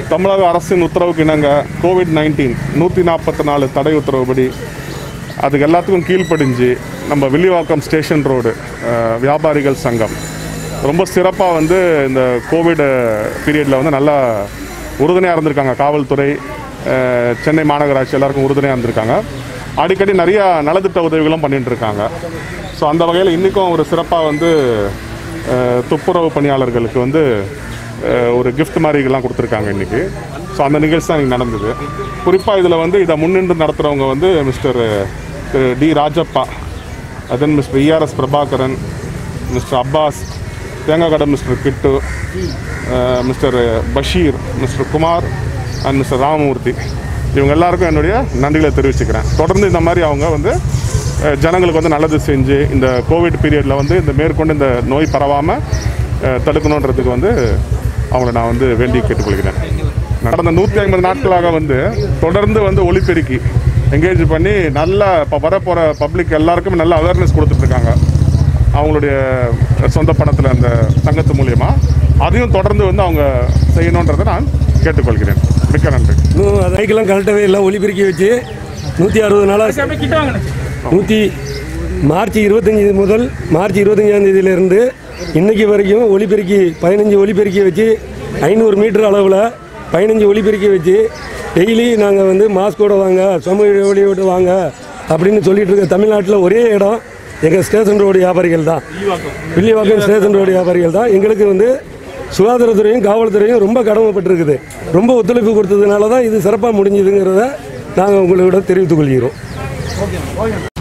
தமிழக அரசின் உத்தரவுக்கு இணங்க கோவிட் நைன்டீன் நூற்றி நாற்பத்தி நாலு தடை உத்தரவுப்படி அதுக்கு எல்லாத்துக்கும் கீழ்ப்படிஞ்சு நம்ம வில்லிவாக்கம் ஸ்டேஷன் ரோடு அஹ், வியாபாரிகள் சங்கம் ரொம்ப சிறப்பாக வந்து இந்த கோவிட் பீரியடில் வந்து நல்லா உறுதுணையாக இருந்திருக்காங்க காவல்துறை அஹ், சென்னை மாநகராட்சி எல்லாருக்கும் உறுதுணையாக இருந்திருக்காங்க அடிக்கடி நிறைய நலத்திட்ட உதவிகளும் பண்ணிட்டு இருக்காங்க ஸோ அந்த வகையில் இன்றைக்கும் ஒரு சிறப்பாக வந்து அஹ், துப்புரவு பணியாளர்களுக்கு வந்து அஹ், ஒரு gift மாதிரிலாம் கொடுத்துருக்காங்க இன்றைக்கி ஸோ அந்த நிகழ்ச்சி தான் இன்றைக்கி நடந்தது குறிப்பாக இதில் வந்து இதை முன்னின்று நடத்துகிறவங்க வந்து மிஸ்டர் திரு டி ராஜப்பா அதன் mister ERS Prabhakaran mister Abbas தேங்காய்கடை mister Kittu ah, mister Basheer mister Kumar and mister Ramamurthy இவங்க எல்லாருக்கும் என்னுடைய நன்றிகளை தெரிவிச்சுக்கிறேன் தொடர்ந்து இந்த மாதிரி அவங்க வந்து அஹ், ஜனங்களுக்கு வந்து நல்லது செஞ்சு இந்த கோவிட் பீரியடில் வந்து இந்த மேற்கொண்டு இந்த நோய் பரவாமல் தடுக்கணுன்றதுக்கு வந்து அவங்கள நான் வந்து வேண்டி கேட்டுக்கொள்கிறேன் கடந்த நூற்றி ஐம்பது நாட்களாக வந்து தொடர்ந்து வந்து ஒளிபெருக்கி என்கேஜ் பண்ணி நல்ல இப்போ வரப்போகிற பப்ளிக் எல்லாருக்குமே நல்ல அவேர்னஸ் கொடுத்துட்ருக்காங்க அவங்களுடைய சொந்த பணத்தில் அந்த சங்கத்து மூலியமா அதையும் தொடர்ந்து வந்து அவங்க செய்யணுன்றதை நான் கேட்டுக்கொள்கிறேன் மிக்க நன்றி இன்னும் மைக்கெல்லாம் கரெக்டாகவே இல்லை ஒளிபெருக்கி வச்சு நூற்றி அறுபது நாளாக நூற்றி மார்ச் இருபத்தஞ்சி முதல் மார்ச் இருபத்தஞ்சாம் தேதியிலேருந்து இன்னைக்கு வரைக்கும் ஒளிபெருக்கி பதினஞ்சு ஒளிபெருக்கி வச்சு ஐநூறு மீட்டர் அளவில் பதினஞ்சு ஒளிபெருக்கி வச்சு டெய்லி நாங்கள் வந்து மாஸ்கோட வாங்க சமூக இடைவெளியோடு வாங்க அப்படின்னு சொல்லிட்டு இருக்க தமிழ்நாட்டில் ஒரே இடம் எங்கள் ஸ்டேஷன் ரோடு வியாபாரிகள் தான் வில்லிவாக்கம் ஸ்டேஷன் ரோடு வியாபாரிகள் தான் எங்களுக்கு வந்து சுகாதாரத்துறையும் காவல்துறையும் ரொம்ப கடமைப்பட்டிருக்குது ரொம்ப ஒத்துழைப்பு கொடுத்ததுனால தான் இது சிறப்பாக முடிஞ்சுதுங்கிறத நாங்கள் உங்களோட தெரிவித்துக் கொள்கிறோம்